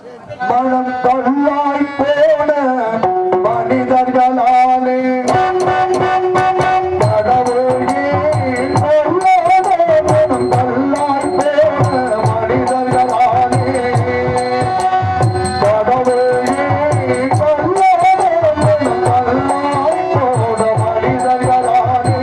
மனம் கல்லாய் போன மனிதர்களாலே கடவுளே கொல்லாத மனம் கல்லாய் போன மனிதர்களாலே கடவுளே கொல்லாத மனம் கல்லாய் போன மனிதர்களாலே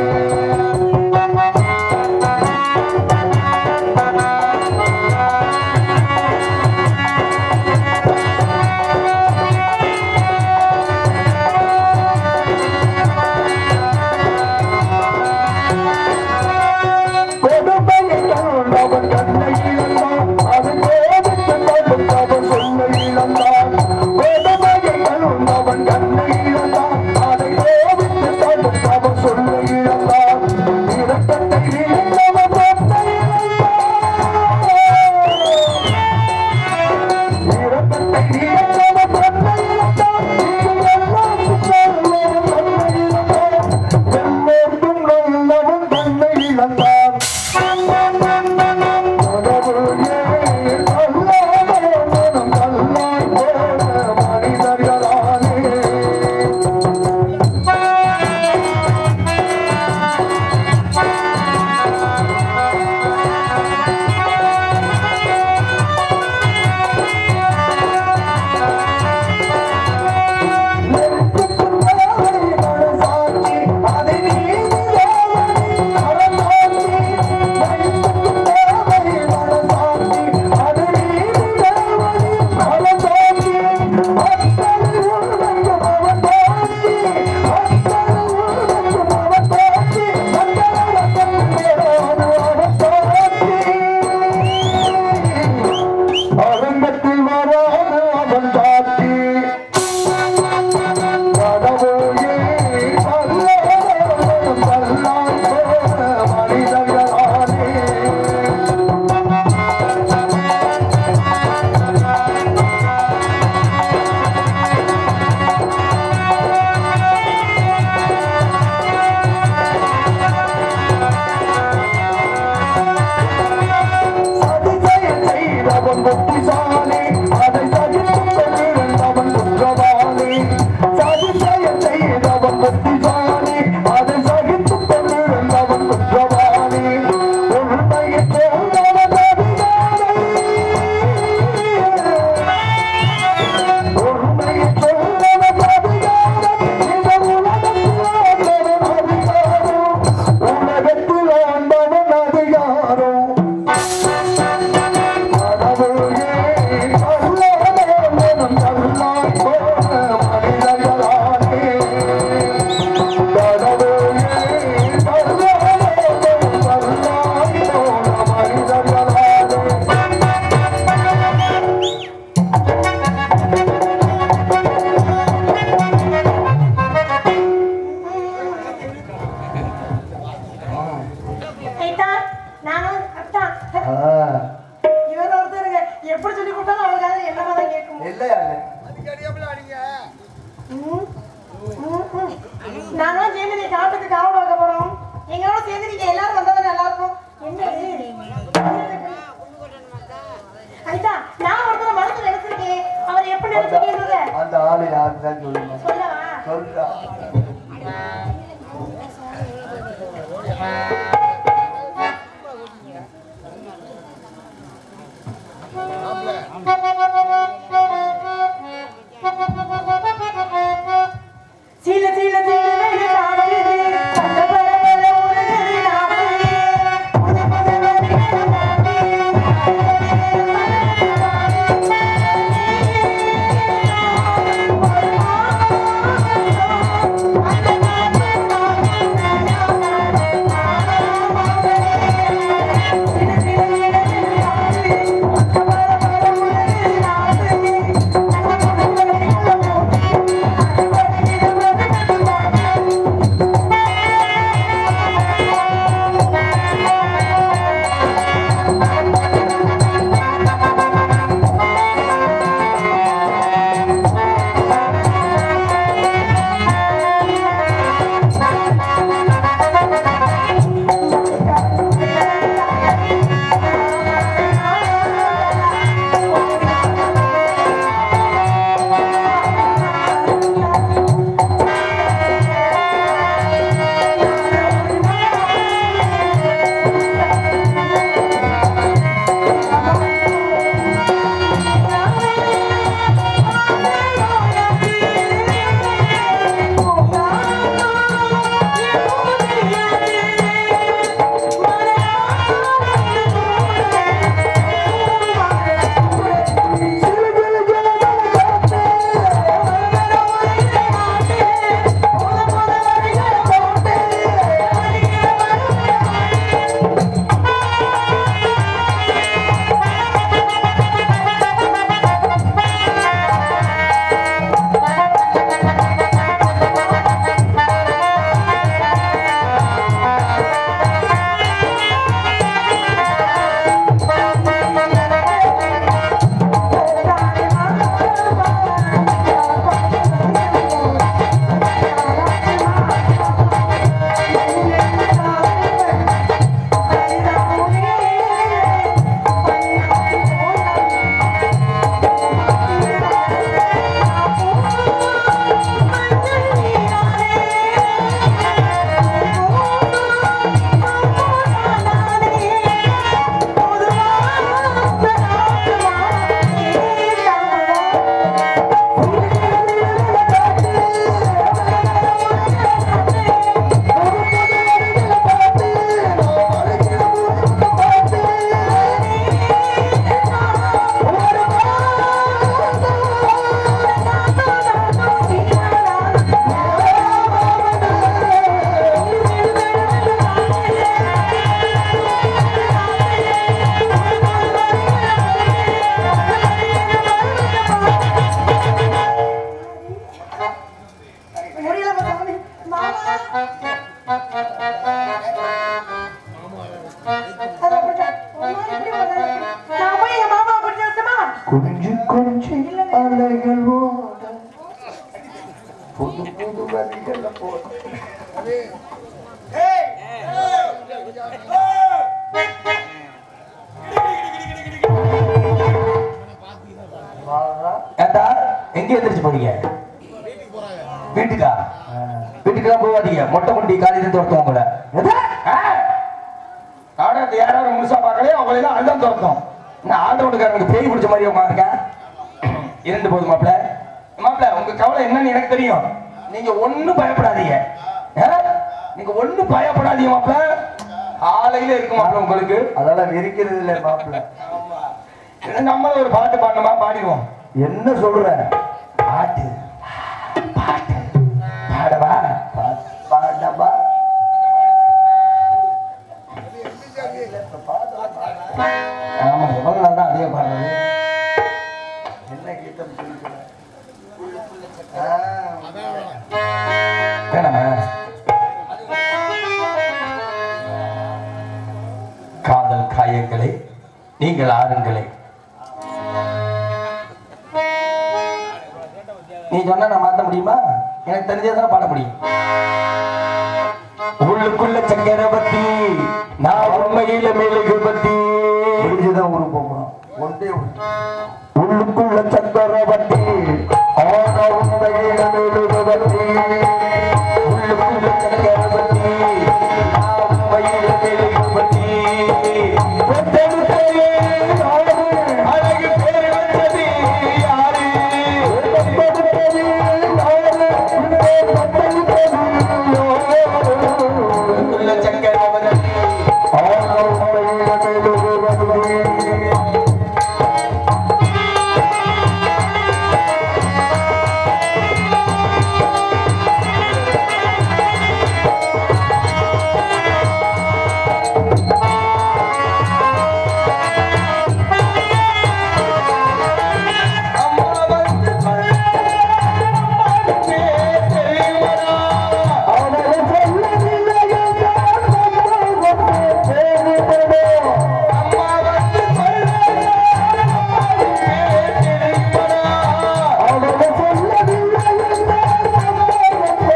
கொடுமையை கண்டவன் கண்ணை இழந்தான் அது கோபத்தை கொடுத்தவன் சொல்லை இழந்தான் கொடுமையை கண்டவன் கண்ணை இழந்தான் அதை கோபித்து கொடுத்தவன் சொல்லை இழந்தான் இரக்கத்தை இழந்தவன் பொத்தை இழந்தான் இரக்கத்தை இழந்தவன் பொத்தை இழந்தான் எல்லாம் நல்லவன் தன்னை இழந்தான் எல்லோருக்கும் நல்லவன் தன்னை இழந்தான் கடவுளே கல்லாத மனம் கல்லாய் போன மனிதர்களாலே அரங்கத்தில் வராத அவன் சாட்சி கடவுளே கல்லாதவன் கல்லாய் போன மனிதர்களாலே சதிசெய செய்தவன் புத்திசாலி அதை சகித்துக் கொண்டிருந்தவன் குற்றவாளி சதிசெய செய்தவன் புத்திசாலி அதை சகித்துக் கொண்டிருந்தவன் குற்றவாளி உண்மையை சொன்னவன் அதிகாரி உண்மையை சொன்னவன் அதிகாரம் இந்த உலகத்தில் ஆண்டவன் அதிகாரம் உலகத்தில் ஆண்டவன் அதிகாரம் கடவுளே கல்லாத மனம் கல்லாய் போன மனிதர்களாலே கடவுளே கல்லாத மனம் கல்லாய் போன மனிதர்களாலே ஐட்டா, நானும் அத்தா. இவர் ஒருத்தருங்க எப்படி சொல்லி கொடுத்தாலும் அவருக்கு அது என்னமா தான் கேட்கும் ம், ம், ம். நாங்களும் சேர்ந்து நீ காட்டுக்கு காவல் பார்க்க போறோம் எங்களோட சேர்ந்து நீங்க எல்லாரும் வந்தா நல்லா இருக்கும் என்ன இது? ஐட்டா, நான் ஒருத்தரை மனசுல நினைச்சிருக்கேன் அவர் எப்படி நினைச்சிருக்கீங்க அந்த ஆளு யாருதான் சொல்லுங்க சொல்லவா சொல்றா சீல சீல சீல வெயில் காட்டுது பல பல பல உலகுது நாடு புது புது வரிகள் நாடு சில சில சில சில நாடு பல பல பல உலகுது நாடு கொஞ்சி கொஞ்சி அலைகள் ஓட புது புது வரிகள் போட வாடா. ஏண்டா எங்க எந்திரிச்சு போறீங்க வீட்டுக்கா வீட்டுக்கெல்லாம் போகாதீங்க மொட்டை முண்டி காலையில துரத்துவோம் உங்களை நாடகத்தை யாராவது முழுசா பார்க்கலையோ அவங்கள எல்லாம் அதுதான் துரத்தும் நான் ஆண்டவனுக்காரனுக்கு பேய் பிடிச்ச மாதிரி உட்காந்துருக்க இரண்டு போதும் மாப்பிள மாப்பிள உங்க கவலை என்னன்னு எனக்கு தெரியும் நீங்க ஒண்ணும் பயப்படாதீங்க ஆ? நீங்க ஒண்ணும் பயப்படாதீங்க மாப்பிள காலையில இருக்கு மாப்பிள உங்களுக்கு அதெல்லாம் இருக்கிறது இல்லை மாப்பிள்ள நம்மளும் ஒரு பாட்டு பாடணுமா பாடிடுவோம் என்ன சொல்ற பாட்டு பாட்டு பாடவா பா- பாடவா ஆமா எவ்வளவு நாள் தான் அதே பாடுறது என்ன கீதம் சொல்லிக்கிறேன் வேணாமா காதல் காயங்களே நீங்கள் ஆறுங்களே நீ சொன்னா நான் மாத்த முடியுமா எனக்கு தெரிஞ்சதான் பாட முடியும் உள்ளுக்குள்ள சக்கரவர்த்தி நான் உண்மையில மெழுகுபத்தி முடிஞ்சுதான் ஊருக்கு போகணும் ஒன்றே ஒன்று உள்ளுக்குள்ள சக்கரவர்த்தி ஆனா உண்மையில மெழுகுவர்த்தி. உள்ளுக்குள்ள சக்கரவர்த்தி நான் உண்மையில மெழுகுபத்தி பெற்றெடுத்ததே நாடு, அழகு பேர் வச்சது யாரு பெற்றெடுத்தது நாடு, இங்கே பெற்றெடுத்தது யாரு? உள்ளுக்குள்ள சக்கரவர்த்தி ஆனா உண்மையில மெழுகுவர்த்தி. அம்மா வந்து தெரியுமடா அவனை சொல்லவில்லை என்றால் நம்மை வந்து தேடிவிடும். அம்மா வந்து தெரியுமடா அவனை சொல்லவில்லை என்றால் நம்மை வந்து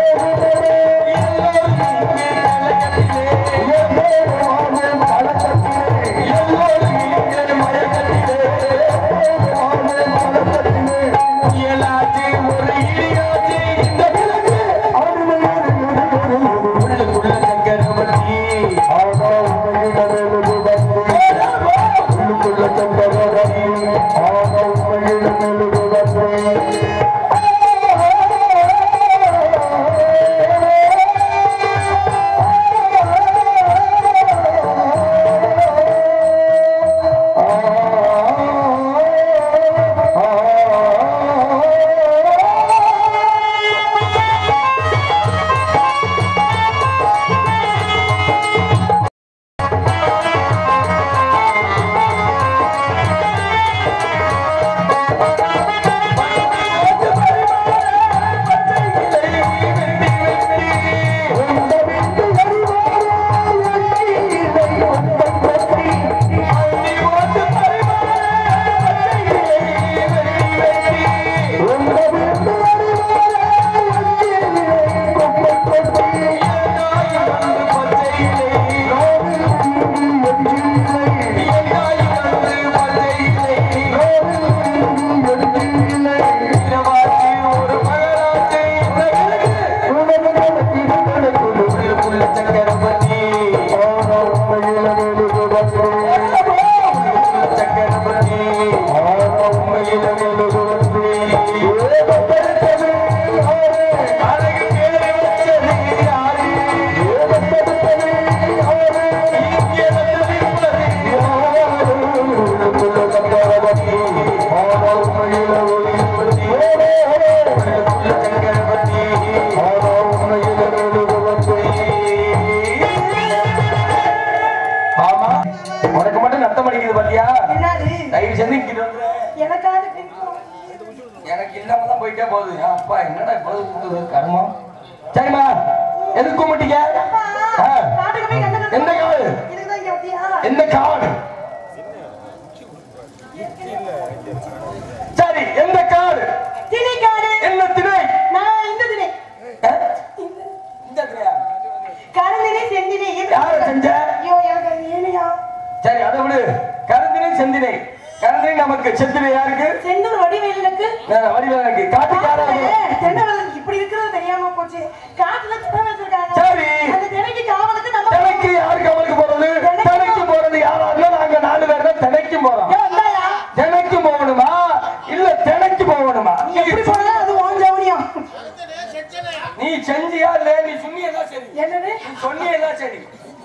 தேடிவிடும். எல்லோரும் பழக்கத்திலே, எல்லோரும் பழக்கத்திலே. ஆமா உனக்கு மட்டும் நத்தம் அடிக்குது பாத்தியா என்னது தயவு செஞ்சு இங்கிட்டு வந்துரு. எனக்காவது பிடிக்கும் எனக்கு இல்லாம தான் போயிட்டே போகுது ஏன் அப்பா என்னடா இவ்வளவு கூடுது கர்மம் சரிம்மா எதுக்கு கும்பிட்டீங்க அப்பா, ஆ. காட்டுக்கு போய் கண்டது எந்த காடு இதுதான் இங்க வந்தியா? எந்த காடு இருக்கு. சரி எந்த காடு திணைக்காடு என்ன திணை நான் இந்த திணை அஹ்? இந்த திணையா? கருந்தினை செந்தினை யார செஞ்ச ஐயோ எனக்கு அது ஏனையா சரி அதை விடு கருந்தினை செந்தினை கருந்தினை நமக்கு செந்தினை யாருக்கு செந்தூர் வடிவேலுக்கு அஹ், வடிவேலனுக்கு காட்டுக்கு யாராவது தென்னவளம் இப்படி இருக்கிறது தெரியாம போச்சு காட்டுல திணை வச்சிருக்காங்க சரி. அந்த திணைக்கு காவலுக்கு நம்ம திணைக்கு யாருக்கு அவளுக்கு போறது திணைக்கு போறது யாராவது நாங்க நாலு பேர் தான் திணைக்கு போறோம் ஏய், இந்தாயா? திணைக்கு போகணுமா இல்ல திணைக்கு போகணுமா நீ எப்படி போனா அது உன் ஜவுனியம் நீ செஞ்சியா இல்ல நீ சொன்னியதா சரி என்னது நீ சொன்னியதா சரி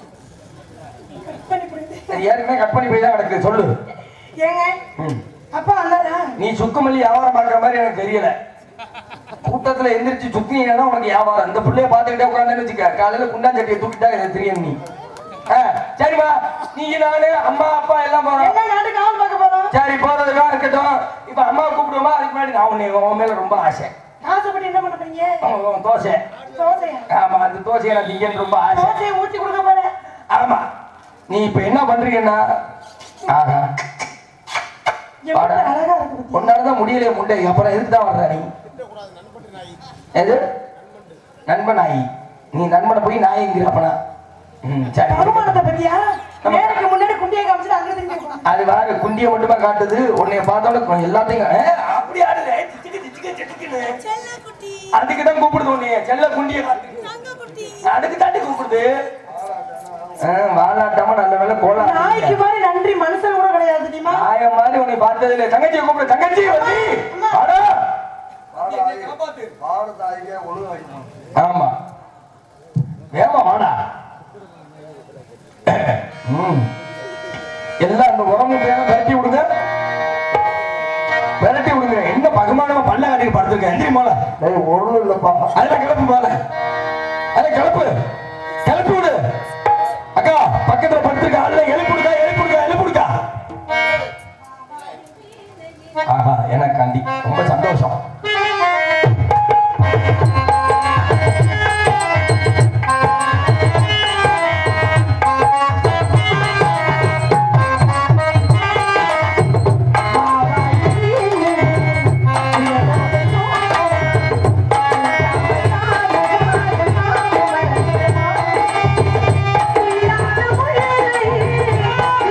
பண்ணி புரியுது சரி ஏற்கனவே கட் பண்ணி போய் தான் கிடக்கு சொல்லு ஏங்க ம். அப்பா வந்தாரா நீ சுக்குமல்லி வியாபாரம் பார்க்குற மாதிரி எனக்கு தெரியல கூட்டத்துல எந்திரிச்சு சுத்தினீங்கன்னா உனக்கு வியாபாரம் அந்த பிள்ளைய பார்த்துக்கிட்டே உட்காந்து வச்சுக்க காலையில குண்டாஞ்சட்டியை தூக்கிட்டா எனக்கு தெரியும் நீ ஆ, சரிம்மா நீ நானு அம்மா அப்பா எல்லாம் போறோம் என்ன நாட்டு காவல் பார்க்க போறோம் சரி போறதுலாம் இருக்கட்டும் இப்ப அம்மா கூப்பிடுவோமா அதுக்கு முன்னாடி நான் உன்னை உன் மேல ரொம்ப ஆசை ஆசைப்பட்டு என்ன பண்ண போறீங்க உன் உன் தோசை தோசையா ஆமா அந்த தோசையை நான் திங்கன்னு ரொம்ப ஆசை தோசையை ஊத்தி கொடுக்க போறேன் ஆமா நீ இப்ப என்ன பண்றீங்கன்னா ஆஹா எப்படி அழகா இருக்கு பத்தியா? உன்னாலதான் முடியலையே முண்டை அப்புறம் எதுக்கு தான் வர்ற நீ எது நண்பன் நாயி நீ நண்பனை போய் நாய்ங்கிற அப்பனா ம் சரி அவமானத்தை பத்தியா நேருக்கு முன்னாடி குண்டியை காமிச்சிட்டு அங்க திரும்பி உட்கார்ந்து. அது வேற குண்டிய மட்டுமா காட்டுது உன்னைய பார்த்தோட எல்லாத்தையும் ஏ, அப்படி ஆடுது சிச்சுக்கு, சிச்சுக்கு, சிச்சுக்குன்னு. அதுக்கு தான் கூப்பிடுது உன்னைய செல்ல குண்டிய காட்டுது அதுக்கு தாண்டி கூப்பிடுது ஆ, வாலாட்டாம நல்ல வேலை கோலா நாய்க்கு மாதிரி நன்றி மனுஷன் கூட கிடையாது தெரியுமா நாய மாதிரி உன்னை பார்த்தது இல்லை தங்கச்சியை கூப்பிடு தங்கச்சி வந்து வாடா பாரதாயிக ஒழுங்கு ஆமா வேமா வாடா ம். எல்லாம் அந்த உடம்பு பேர விரட்டி விடுங்க விரட்டி விடுங்க என்ன பகுமானமா பல்ல கட்டி படுத்திருக்க எந்திரி போல ஒண்ணும் இல்லப்பா அதுல கிளப்பு போல அதுல கிளப்பு கிளப்பி விடு அக்கா பக்கத்துல படுத்திருக்க அதுல எழுப்புடுக்கா எழுப்புடுக்கா எழுப்புடுக்கா ஆஹா எனக்கு கண்டி ரொம்ப சந்தோஷம்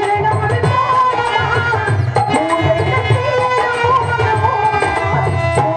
ஆ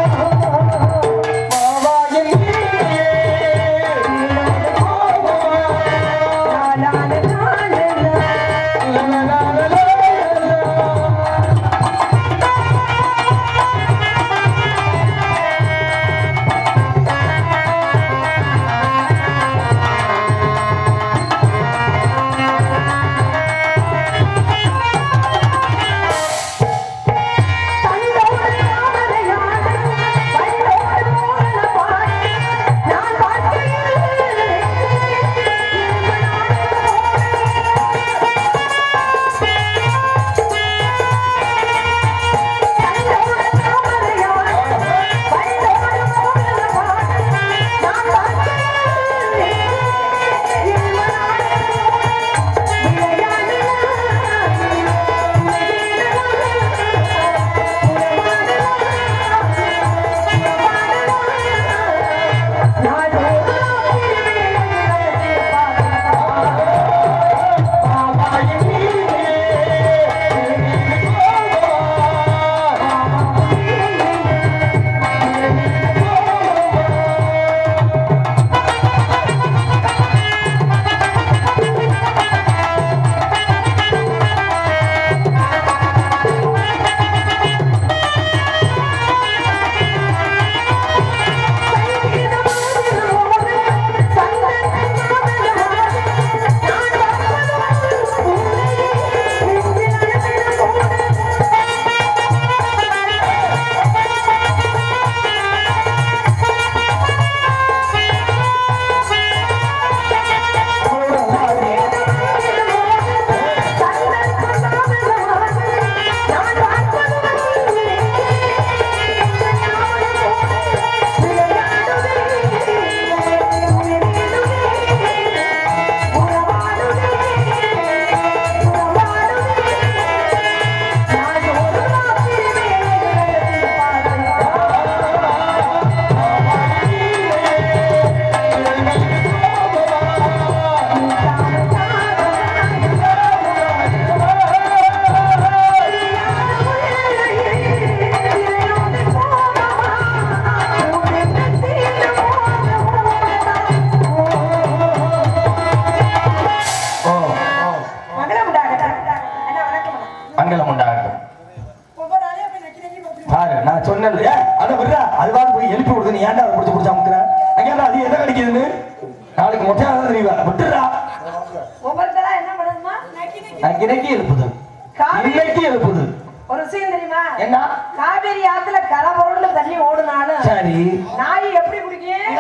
பாரு நான் சொன்னேன் அத விடுறா அதுவாது போய் எழுப்பி விடுது நீ ஏன்டா அதை பிடிச்சி பிடிச்சி அமுக்குற அங்கேயா அது எதை கிடைக்குதுன்னு நாளைக்கு மொட்டையா தான் தெரியவா விட்டுறா ஒவ்வொருத்தரா என்ன பண்ணுதுமா நான் இன்னைக்கு எழுப்புது காவி- இன்னைக்கு எழுப்புது ஒரு விஷயம் தெரியுமா என்ன காவேரி ஆத்துல கரை புரண்டு தண்ணி ஓடுனாலும் சரி நாய் எப்படி குடிக்கும்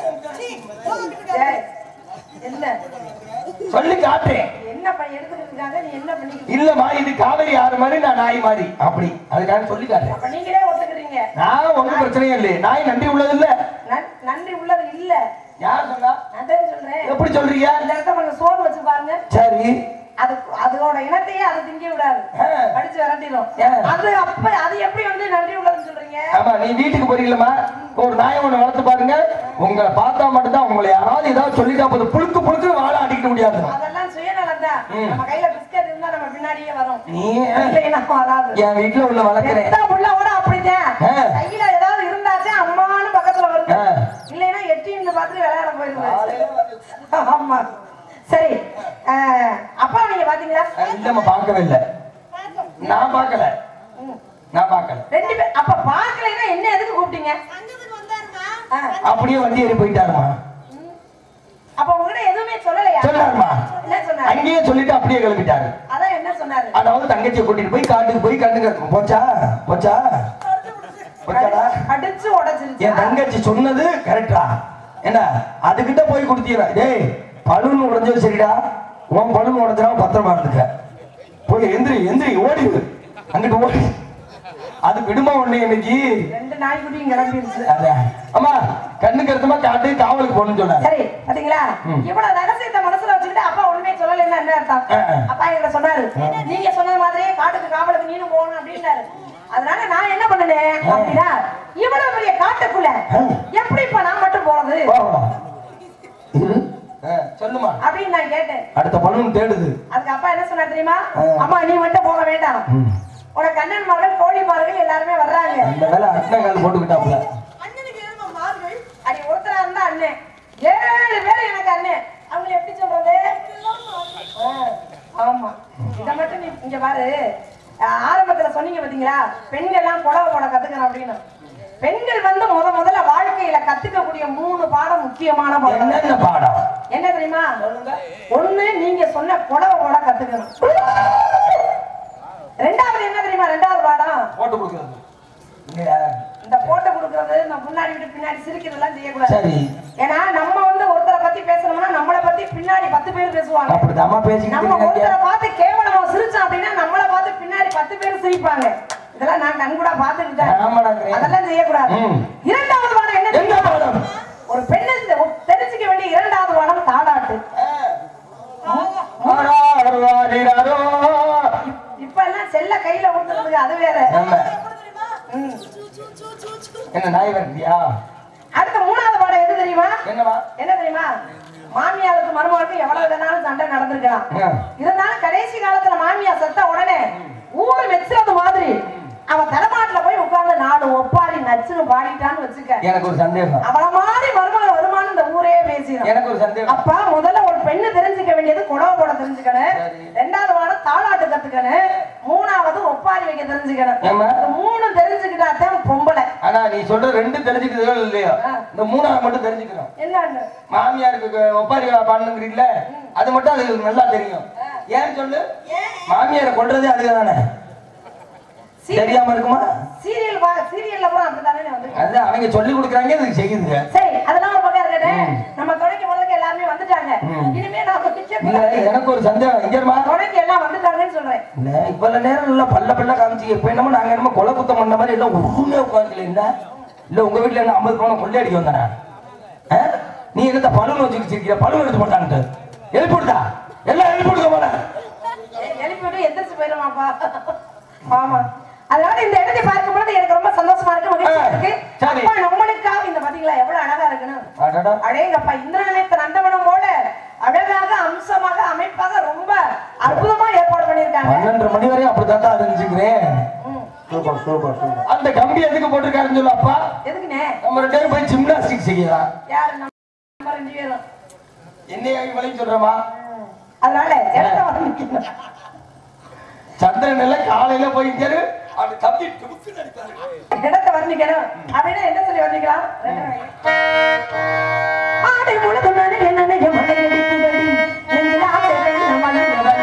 டேய், என்ன சொல்லி காட்டுறேன் என்ன பண்ணி எடுத்துக்கிட்டு இருக்காங்க நீ என்ன பண்ணிக்கிட்டு இல்லம்மா இது காவேரி ஆறு மாதிரி நான் நாய் மாதிரி அப்படி அதுக்காக சொல்லி காட்டுறேன் அப்ப நீங்களே ஒத்துக்கிறீங்க நான் ஒண்ணும் பிரச்சனையும் இல்லை நாய் நன்றி உள்ளது இல்ல நன்- நன்றி உள்ளது இல்ல யார் சொன்னா நான் தான் சொல்றேன் எப்படி சொல்றீங்க இந்த இடத்த கொஞ்சம் சோறு வச்சு பாருங்க சரி அது அதோட இனத்தையே அது திங்க விடாது ஆ. படிச்சு விரட்டிடும் ஆ. அது அப்ப அது எப்படி வந்து நன்றி உள்ளதுன்னு சொல்றீங்க ஆமா நீ வீட்டுக்கு போறீங்களா ஒரு நாயை ஒண்ணு வளர்த்து பாருங்க உங்களை பார்த்தா மட்டும்தான் உங்களை யாராவது ஏதாவது சொல்லிட்டா போதும் புழுக்கு புழுக்கு வாழ அடிக்க முடியாது அதெல்லாம் சுயநலம் தான் ம். நம்ம கையில பிஸ்கட் இருந்தா நம்ம பின்னாடியே வரும் நீ இல்லைன்னா வராது என் வீட்டுல உள்ள வளர்க்குறேன் எத்தனை புள்ள கூட அப்படிதான் ஆ. கையில ஏதாவது இருந்தாச்சும் அம்மான்னு பக்கத்துல வருது ஆ. இல்லைன்னா எட்டின்னு பார்த்துட்டு விளையாட போயிருது ஆமா சரி ஆ, அப்பா நீங்க பாத்தீங்களா இல்லம்மா பார்க்கவே இல்லை நான் பார்க்கல ம். நான் பார்க்கல ரெண்டு பேர் அப்ப பாக்கலைன்னா என்ன எதுக்கு கூப்பிட்டீங்க ஆ. அப்படியே வண்டி ஏறி போயிட்டாருமா அப்ப உங்ககிட்ட எதுவுமே சொல்லலையா சொன்னாருமா என்ன சொன்னாரு அங்கேயே சொல்லிட்டு அப்படியே கிளம்பிட்டாரு அதான் என்ன சொன்னாரு அதாவது தங்கச்சியை கூட்டிட்டு போய் காட்டுக்கு போய் கண்ணுங்க போச்சா போச்சா போச்சாடா அடிச்சு உடைச்சிருச்சு என் தங்கச்சி சொன்னது கரெக்டா என்ன அதுகிட்ட போய் கொடுத்தீங்க டேய் பலூன் உடைஞ்சது சரிடா உன் பலூன் உடைஞ்சா பத்திரமா இருந்துக்க போய் எந்திரி எந்திரி ஓடிடு அங்கிட்டு ஓடி அது விடுமா ஒண்ணு இன்னைக்கு ரெண்டு நாய்க்குட்டியும் கிளம்பிருச்சு அதான். அம்மா கண்ணுக்கு எடுத்தமா காட்டு காவலுக்கு போகணும்னு சொன்னாரு சரி பாத்தீங்களா ம். இவ்வளவு ரகசியத்தை மனசுல வச்சுக்கிட்டு அப்பா உண்மையை சொல்லலைன்னா என்ன அர்த்தம் ஆ, ஆ. அப்பா என்கிட்ட சொன்னாரு நீங்க சொன்னது மாதிரியே காட்டுக்கு காவலுக்கு நீனும் போகணும் அப்படின்னாரு அதனால நான் என்ன பண்ணனேன் அப்படின்னா இவ்வளவு பெரிய காட்டுக்குள்ள ஆ. எப்படிப்பா நான் மட்டும் போறது போகலாம். இரு. ஆ, சொல்லுமா அப்படின்னு நான் கேட்டேன் அடுத்த பலூன் தேடுது அதுக்கு அப்பா என்ன சொன்னார் தெரியுமா ஆ. அம்மா நீ மட்டும் போக வேண்டாம் ம். உனக்கு கண்ணன்மார்கள் தோழிமார்கள் எல்லாருமே வர்றாங்க அந்த வேலை அட்டங்கால் போட்டுக்கிட்டாப்புல அடி ஒருத்தரா இருந்தா அண்ணன் ஏழு பேர் எனக்கு அண்ணன் அவங்களை எப்படி சொல்றது ஆ, ஆமா இத மட்டும் நீ இங்க பாரு அஹ், ஆரம்பத்துல சொன்னீங்க பாத்தீங்களா பெண்கள் எல்லாம் புடவை போட கத்துக்கணும் அப்படின்னு பெண்கள் வந்து முத முதல்ல வாழ்க்கையில கத்துக்கக்கூடிய மூணு பாடம் முக்கியமான பாடம் என்னென்ன பாடம் என்ன தெரியுமா ஒண்ணு நீங்க சொன்ன புடவை போட கத்துக்கணும் ரெண்டாவது என்ன தெரியுமா ரெண்டாவது பாடம் போட்டு கொடுக்குறது இல்லையா? இந்த போட்டோ கொடுக்கறது இந்த முன்னாடி விட்டு பின்னாடி சிரிக்கிறதெல்லாம் செய்யக்கூடாது சரி ஏன்னா நம்ம வந்து ஒருத்தரை பத்தி பேசணும்னா நம்மளை பத்தி பின்னாடி பத்து பேர் பேசுவாங்க அப்படிதாம்மா நம்ம பேசிக்கிட்டு ஒருத்தரை பார்த்து கேவலமா சிரிச்சோம் அப்படின்னா நம்மளை பார்த்து பின்னாடி பத்து பேர் சிரிப்பாங்க இதெல்லாம் நான் கண்கூடா பார்த்துக்கிட்டேன் ஆமாடாங்கிறேன். அதெல்லாம் செய்யக்கூடாது ம். இரண்டாவது பாடம் என்ன என்ன தெரியுமா? பாடம் ஒரு பெண்ணு தெரிஞ்சுக்க வேண்டிய இரண்டாவது பாடம் தாலாட்டு ஆராரோ. இப்ப எல்லாம் செல்ல கையில கொடுத்துறதுக்கு அது வேற ஆமா. ம். என்ன நாய் வரண்டியா அடுத்த மூணாவது பாடம் எது தெரியுமா என்னவா என்ன தெரியுமா மாமியாருக்கு மருமகளுக்கு எவ்வளவு வேணாலும் சண்டை நடந்திருக்கலாம் ஆ. இருந்தாலும் கடைசி காலத்துல மாமியா செத்த உடனே ஊரு மெச்சுறது மாதிரி அவன் தலைமாட்டுல போய் உட்கார்ந்து நாலு ஒப்பாரி நச்சுன்னு பாடிட்டான்னு வச்சுக்க எனக்கு ஒரு சந்தேகம் அவள மாதிரி மருமகள் வருமானு இந்த ஊரே பேசிடும் எனக்கு ஒரு சந்தேகம் அப்ப முதல்ல ஒரு பெண்ணு தெரிஞ்சுக்க வேண்டியது குடவை போட தெரிஞ்சுக்கணும் சரி. ரெண்டாவது வாரம் தாளாட்டு கத்துக்கணும் மூணாவது ஒப்பாரி வைக்க தெரிஞ்சுக்கணும் ஏம்மா? இந்த மூணு தெரிஞ்சுக்கிட்டாதான் பொம்பளை ஆனா நீ சொல்ற ரெண்டு தெரிஞ்சுக்கிறதோ இல்லையோ ஆ. இந்த மூணாவது மட்டும் தெரிஞ்சுக்கணும் என்னன்னு மாமியாருக்கு ஒப்பாரி பாடணுங்கிறீங்கள அது மட்டும் அதுக்கு நல்லா தெரியும் ஏன் சொல்லு மாமியாரை கொல்றதே அதுக்கு தானே தெரியாம இருக்குமா சீரியல் பா சீரியல்ல கூட அப்படித்தானே வந்து அது அவங்க சொல்லி கொடுக்குறாங்க அதுக்கு செய்யுதுங்க சரி அதெல்லாம் ஒரு பக்கம் இருக்கட்டும் நம்ம துணைக்கு முதலுக்கு எல்லாருமே வந்துட்டாங்க ம். இனிமே நாம நிக்க இல்ல கூடாது. எனக்கு ஒரு சந்தேகம் எங்கேருமா துணைக்கு எல்லாம் வந்துட்டாங்கன்னு சொல்றேன் இல்ல இவ்வளவு நேரம் இல்ல பல்ல பல்ல காமிச்சு இப்ப என்னமோ நாங்க என்னமோ கொலை குத்தம் பண்ண மாதிரி எல்லாம் உருமே உட்காந்துக்கல என்ன இல்ல உங்க வீட்டுல என்ன ஐம்பது பணம் கொள்ளையடிக்க வந்தானே ஆ? நீ என்னத்த பலூன் வச்சுக்கிட்டு இருக்கிற பலூன் எடுத்து போட்டான்ட்டு எழுப்பி விடுதா எல்லாம் எழுப்பி விடுங்க போல ஏய், எழுப்பி விட்டு எந்திரிச்சு போயிருமாப்பா ஆமா அதனால இந்த இடத்தை பார்க்கும் பொழுது எனக்கு ரொம்ப சந்தோஷமா இருக்கு மகிழ்ச்சியா ஆ, இருக்கு சரி. அப்பா நம்மளுக்காக இந்த பாத்தீங்களா எவ்வளவு அழகா இருக்குன்னு அடடா. அடேங்கப்பா இந்திரநிலைத்த நந்தவனம் போல அழகாக அம்சமாக அமைப்பாக ரொம்ப அற்புதமா ஏற்பாடு பண்ணிருக்காங்க பன்னெண்டரை மணி வரையும் அப்படித்தான் தான் இருந்துச்சுக்கிறேன் ம். சூப்பர் சூப்பர் சூப்பர் அந்த கம்பி எதுக்கு போட்டிருக்காருன்னு சொல்லு அப்பா எதுக்குண்ணே நம்ம ரெண்டு பேரும் போய் ஜிம்னாஸ்டிக் செய்யலாம் யாரு நம்ம ரெண்டு பேரும் என்னைய இவளையும் சொல்றமா அதனால இடத்த வந்து நிக்கணும் சந்திரன் எல்லாம் காலையில போய் இங்க இரு, அப்படி தம்பி டுபுக்கு நடிப்பாரு இடத்தை வர்ணிக்கணும் அப்படின்னா என்ன சொல்லி வர்ணிக்கலாம் ஆடை முழுதும் நனைய நனைய மழையடி புகழி நெஞ்சில் ஆசை வெள்ள மலைய வழி.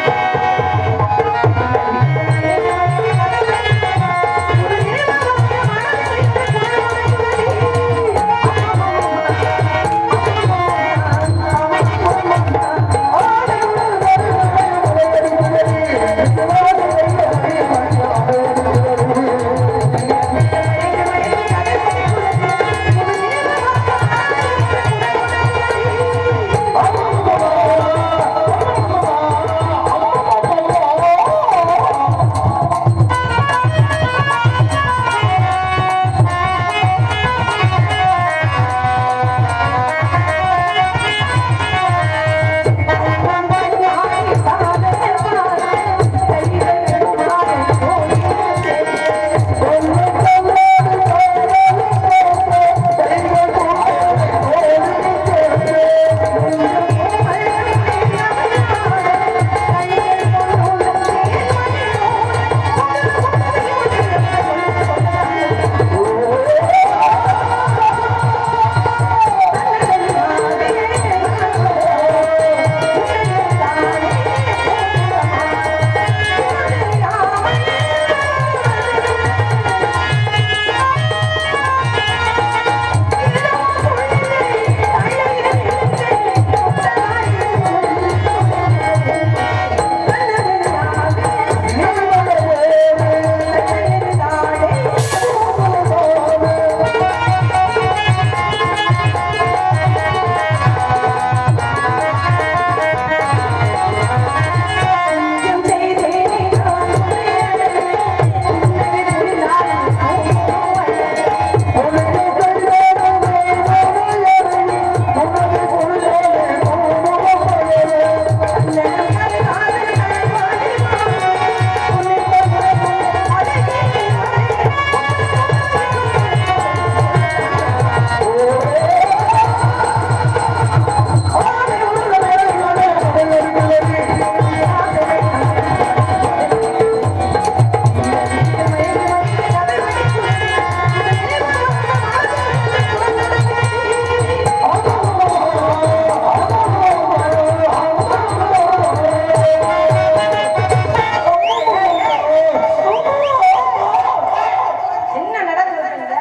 என்ன நடக்குது இங்க?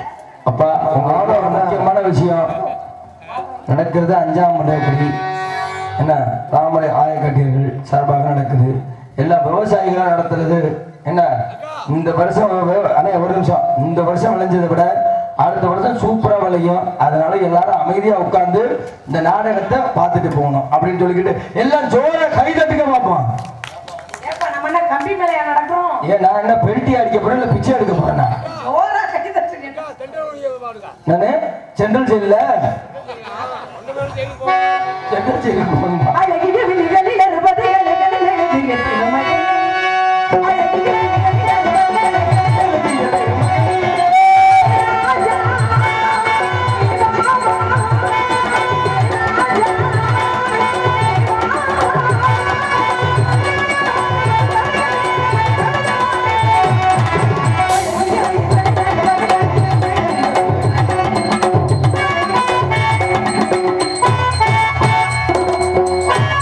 அப்பா உங்களோட ஒரு முக்கியமான விஷயம் நடக்கிறது அஞ்சாம் மண்டபப்படி என்ன தாமரை ஆயக்கட்டியர்கள் சார்பாக நடக்குது எல்லா விவசாயிகளும் நடத்துறது என்ன இந்த வருஷம் வே- அண்ணே ஒரு நிமிஷம் இந்த வருஷம் விளைஞ்சதை விட அடுத்த வருஷம் சூப்பரா விளையும் அதனால எல்லாரும் அமைதியா உட்கார்ந்து இந்த நாடகத்தை பார்த்துட்டு போகணும் அப்படின்னு சொல்லிக்கிட்டு எல்லாம் ஜோர கை தட்டுக்க பார்ப்போம் ஏப்பா, நம்ம என்ன கம்பி மேலையா நடக்கிறோம்? ஏன் நான் என்ன பெல்ட்டி அடிக்க போறேன் இல்ல பிச்சை எடுக்க போறேனா ஜோரா கட்டி தட்டுங்க. நானு சென்ட்ரல் ஜெயில சென்ட்ரல் ஜெயிலுக்கு போகணுமா அழகிய விழிகளில் அறுபது இலைகளில் எழுதிய திருமலை. அழகிய விழிகளில் அறுபது இலைகளில் எழுதிய திருமலை. ராஜா, ராமா, ராஜா.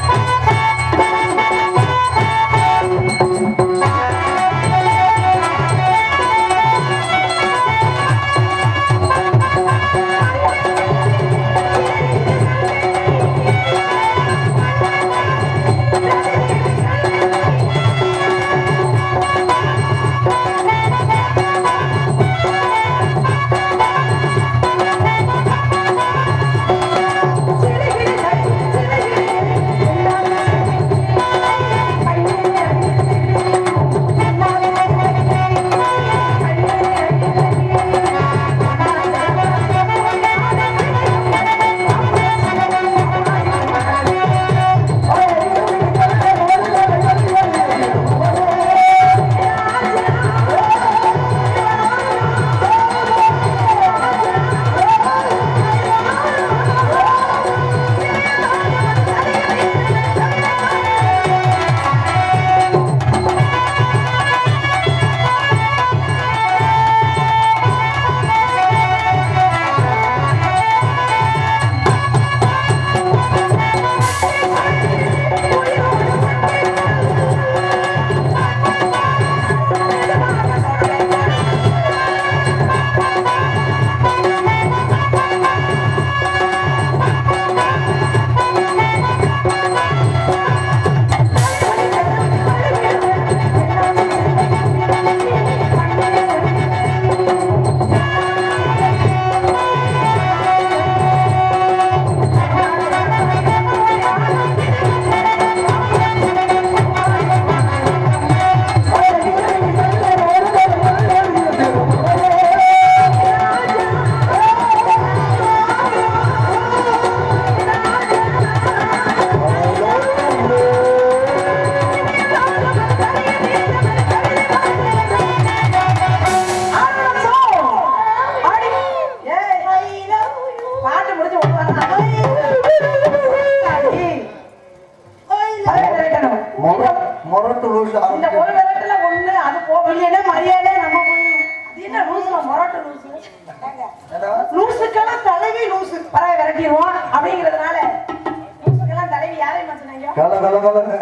என்ன லூசுல மொரட்டு லூசு ஏடா? லூசுக்கெல்லாம் தலைவி லூசு பறவை விரட்டிடுவோம் அப்படிங்கிறதுனால லூசுக்கெல்லாம் தலைவி யாரையும் மாத்தினாங்க கல கல கலன்னு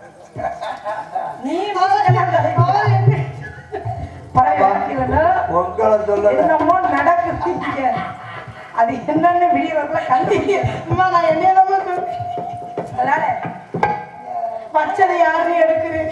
நீ லூசுக்கெல்லாம் தலைவி பறவை விரட்டிடுவேன் உங்களை சொல்லல என்னமோ நடக்குது இங்க. அது என்னன்னு வீரர்ல கண்டிக்க நான் என்னென்னமோ சொல்லி- அதனால பச்சனை யாரு எடுக்குது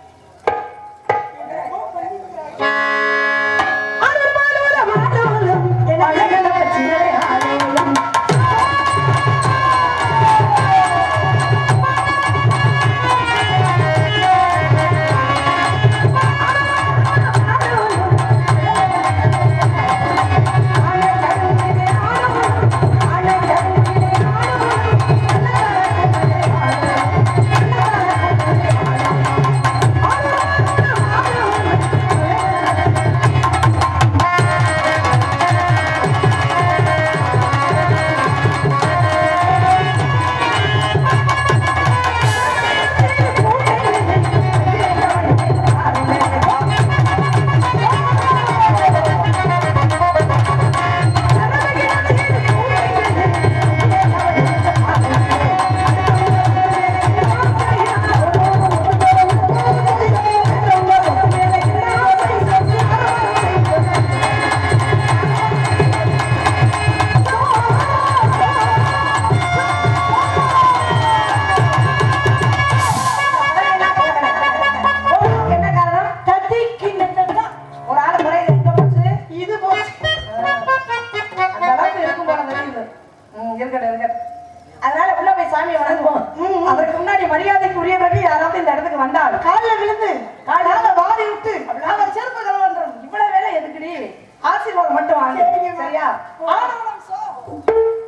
என்ன காரணம் ஒரு ஆள் முறையில் எங்க போச்சு இது போச்சு அந்த அளவுக்கு இருக்கும் போல தெரியுது ம், இருக்கட்டும் இருக்கட்டும் அதனால உள்ள போய் சாமியை வணங்குவோம் அதற்கு முன்னாடி மரியாதைக்கு உரியவர்கள் யாராவது இந்த இடத்துக்கு வந்தால் காலில் விழுந்து காலால வாரி விட்டு அவர் செருப்பு கலவன்றம் இவ்வளவு வேலை எதுக்குடி ஆசீர்வாதம் மட்டும் வாங்க சரியா ஆனவனம் சோ